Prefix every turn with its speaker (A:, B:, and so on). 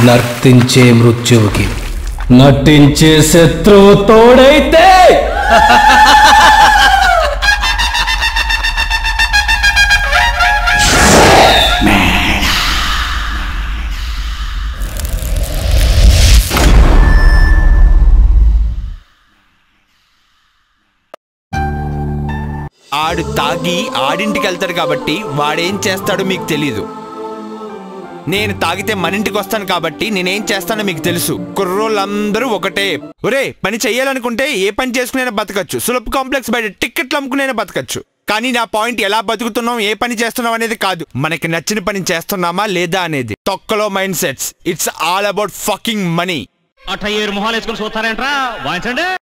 A: నర్తించే మృత్యువుకి నటించే శత్రువు తోడైతే
B: ఆడు తాగి ఆడింటికి వెళ్తాడు కాబట్టి వాడేం చేస్తాడో మీకు తెలీదు నేను తాగితే మన ఇంటికి వస్తాను కాబట్టి నేనేం చేస్తానో మీకు తెలుసు కుర్రోళ్ళందరూ ఒకటే ఒరే పని చెయ్యాలనుకుంటే ఏ పని చేసుకునైనా బతకచ్చు సులభ కాంప్లెక్స్ బయట టిక్కెట్లు అమ్ముకునైనా బతకచ్చు కానీ నా పాయింట్ ఎలా బతుకుతున్నాం ఏ పని చేస్తున్నాం అనేది కాదు మనకి నచ్చిన పని చేస్తున్నామా లేదా అనేది తొక్కలో mindsets it's all about fucking money
C: అట్ట ఏరు మొహాలు వేసుకొని చూస్తారేంట్రా వాయించండి